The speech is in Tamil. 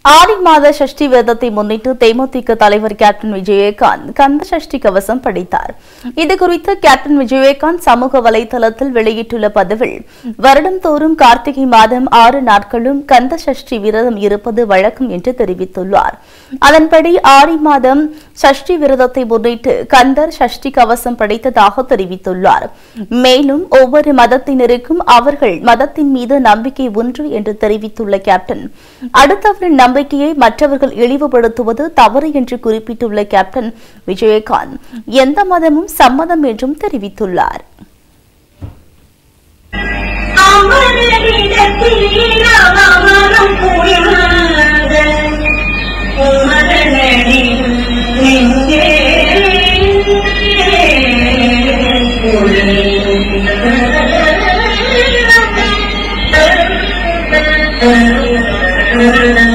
ஆடி மாத சஷ்டி விரதத்தை முன்னிட்டு தேமுதிக தலைவர் கேப்டன் விஜயகாந்த் கந்த சஷ்டி கவசம் படித்தார் இதுகுறித்து கேப்டன் விஜயகாந்த் சமூக வலைதளத்தில் வெளியிட்டுள்ள பதிவில் வருடந்தோறும் கார்த்திகை மாதம் ஆறு நாட்களும் கந்த சஷ்டி விரதம் இருப்பது வழக்கம் என்று தெரிவித்துள்ளார் அதன்படி ஆடி மாதம் சஷ்டி விரதத்தை முன்னிட்டு கந்தர் சஷ்டி கவசம் படித்ததாக தெரிவித்துள்ளார் மேலும் ஒவ்வொரு மதத்தினருக்கும் அவர்கள் மதத்தின் மீது நம்பிக்கை ஒன்று என்று தெரிவித்துள்ள கேப்டன் அடுத்தவரின் நம்பிக்கையை மற்றவர்கள் இழிவுபடுத்துவது தவறு என்று குறிப்பிட்டுள்ள கேப்டன் விஜயகாந்த் எந்த மதமும் சம்மதம் என்றும் தெரிவித்துள்ளார் அமரனிடத்தில் அவமனம் புரியாத உமரனின் நெஞ்சே புரிந்த